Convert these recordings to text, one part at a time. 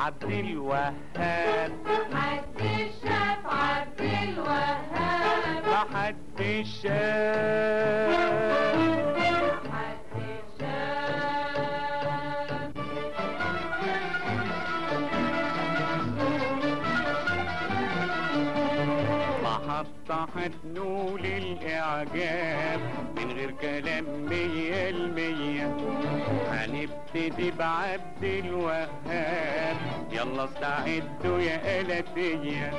عبد الوهاب محدش شاف عبد الوهاب محدش شاف محدش شاف محطة هتنول الإعجاب من غير كلام مية المية هنبتدي بعبد الوهاب يلا استعدوا يا آلاتية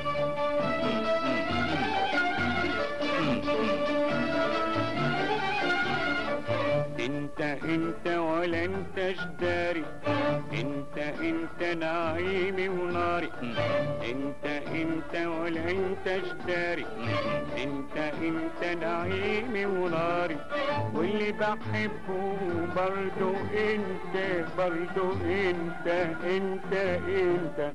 انت انت ولا انت جداري انت انت نعيمي وناري انت انت ولا انت جداري انت انت نعيمي وناري واللي بحبه برضو انت برضو انت انت انت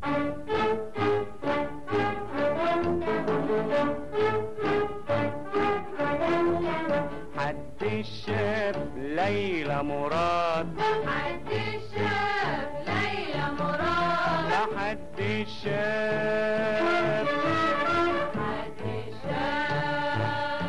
حد شاف ليلى مراد محدش شاف ليلى مراد لا حد شاف محدش شاف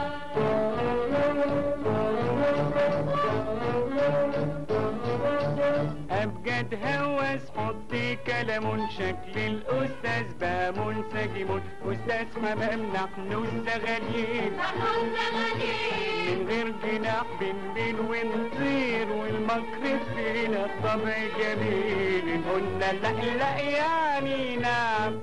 أبجد هوس حط كلام شكل الأستاذ بقى منسجم أستاذ حمام نحن الزغالين نحن الزغالين من غير جناح بنبين ونطير والمكر فينا الطبع جميل قلنا لا لا يعني نعم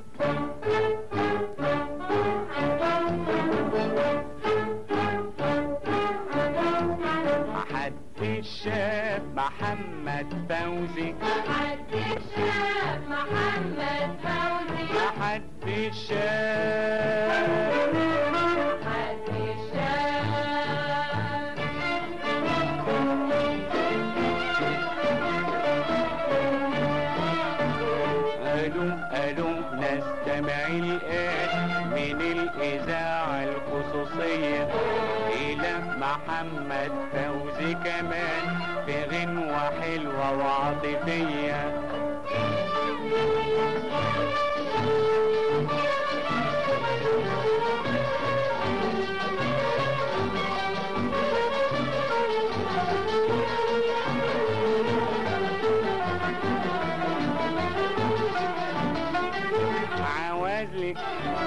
محدش شاف محمد فوزي محدش شاف محمد فوزي محدش شاف محدش شاف قالوا قالوا نستمع الآن من الإذاعة الخصوصية إلى محمد فوزي كمان في غنوة حلوة وعاطفية عوازلك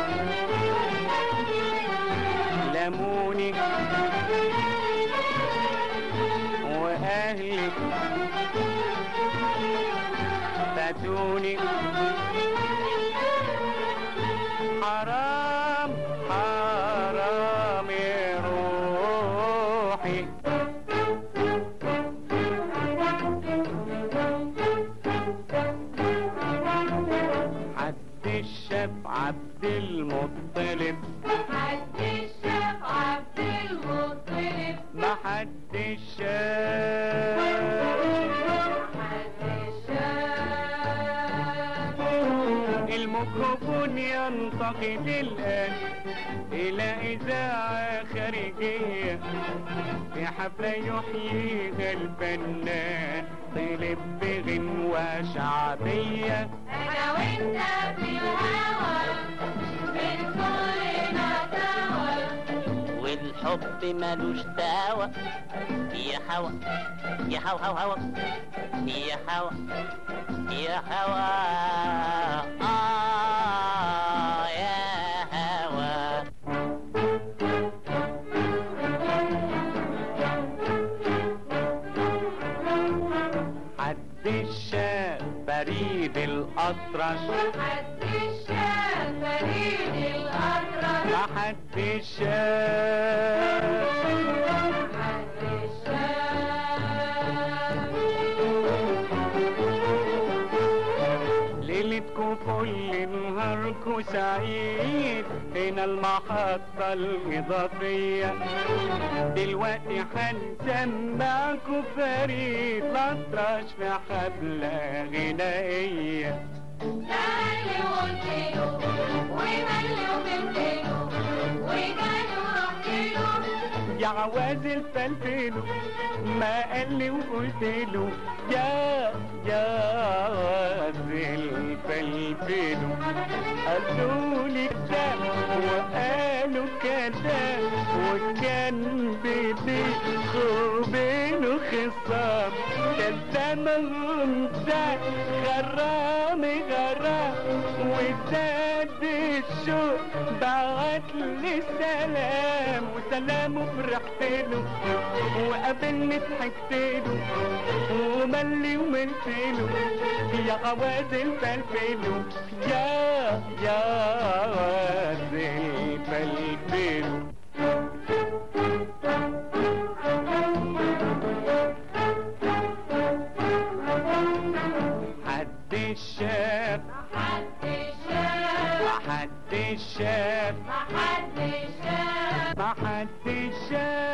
لمونك وأهلك فاتونك حرام حرام يا روحي حد شاف عبد المطلب محدش شاف عبد المطلب ما حد شاف محدش شاف الميكروفون ينتقل الآن إلى إذاعة خارجية في حفلة يحييها الفنان طلب بغنوة شعبية انا وانت في الهوى من كلنا سوا والحب ملوش دعوة يا هوا يا هوا هوا هوا يا هوا يا هوا آه يا هوا حد شاف فريد الأطرش محدش شاف فريد الأطرش ما حد شاف محدش شاف ليلتكم كل نهاركم سعيد هنا المحطة الإضافية دلوقتي هنسمعكم فريد الأطرش في حفلة غنائية ده اللي قلت له وملي وبنت له وجاني ورحت له يا عوازل فلفله ما قال لي وقلت له يا يا عوازل فلفلوا قالوا لي ده وقالوا كده وكان بيني وبينه خصام كلمهم ده غرام غرام وزاد الشوق بعت لي سلام وسلام وفرحت له وقابلني ضحكت له وملي وملت له يا غوازل فلفلو يا يا غوازل فلفلو حد شاف محدش شاف حد شاف محدش شاف ما حد شاف